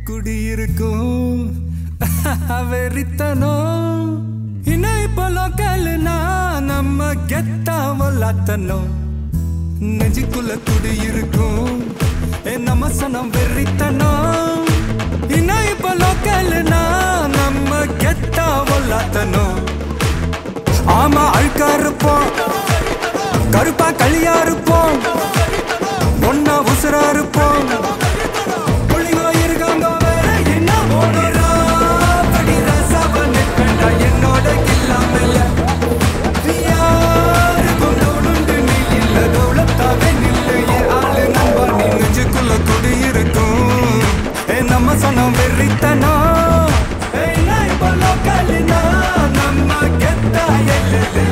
குடியிருக்கும் வெறித்தனம் இன்னும் இப்போ லோக்கல்னா நம்ம கெத்தா வல்லாத்தனம் நெஞ்சுக்குள்ள குடியிருக்கும் ஏ நம்ம சனம் வெறித்தனம் இன்னும் இப்போ லோக்கல்னா நம்ம கெத்தா வல்லாத்தனம் ஆமா அழுக்கா இருப்போம் கருப்பா களியா இருப்போம் ஒன்னா உசுரா இருப்போம் புள்ளிங்கோ இருக்காங்க வேற என்ன ஓடுறா படி ரசாவ நிற்பேன்டா என்னோட கில்லாமல யாருக்கும் தோணுண்டு நீ இல்ல தௌலத்தாவே நில்லு என் ஆளு நண்பா நீ நெஞ்சுக்குள்ள குடியிருக்கும் ஏ நம்ம சனம் வெறித்தனம் ஏய் நான் இப்போ லோக்கல்னா நம்ம கெத்தா எல்லை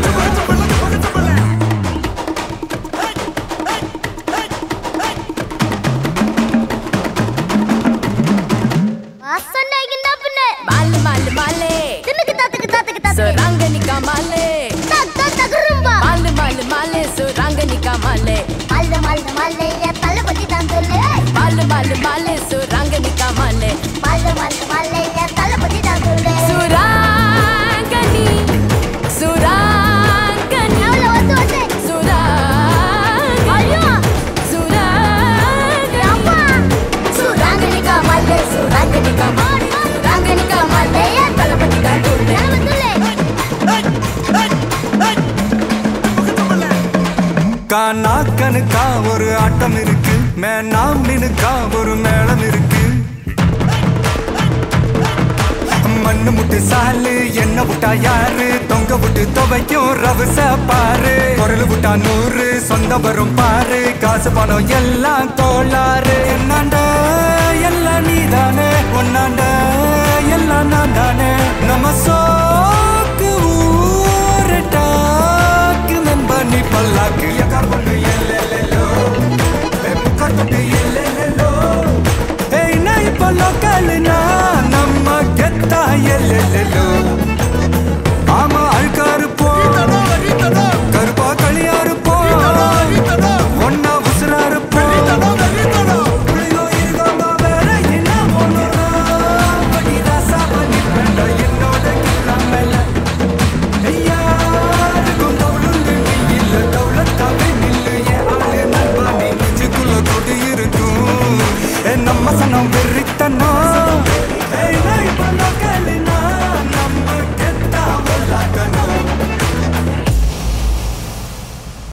வாசனைக்கு தப்புனே மாலு மாலு மாலே தின்னுக்கு தாத்துக்கு தாத்துக்கு தாத்து சுராங்கனிக்கா மாலே தக் தக் தகுரும்பா மாலு மாலு மாலே சுராங்கனிக்கா மாலே மல்ல மல்ல மல்ல என் தலை பத்தி தான் சொல்லு மாலு மாலு மாலே சுராங்கனிக்கா மாலே மல்ல மல்ல மல்ல என் தலை பத்தி தான் சொல்லு சுராங்கனி சுராங்கனி எவ்வளவு வந்து வந்து சுராங்கனி ஐயோ சுராங்கனி அம்மா சுராங்கனிக்கா மல்ல சுராங்கனிக்கா மாடு சுராங்கனிக்கா மல்ல என் தலை பத்தி தான் சொல்லு கானா கணுக்கா ஒரு ஆட்டம் இருக்கு மேனா மினுக்கா ஒரு மேளம் இருக்கு மண்ணு முட்டு சாலு என்ன விட்டா யாரு தொங்க விட்டு துவைக்கும் ரவுச பாரு பொருள் விட்டா நூறு சொந்த வரும் பாரு காசு பணம் எல்லாம் கோளாறு என்னாண்ட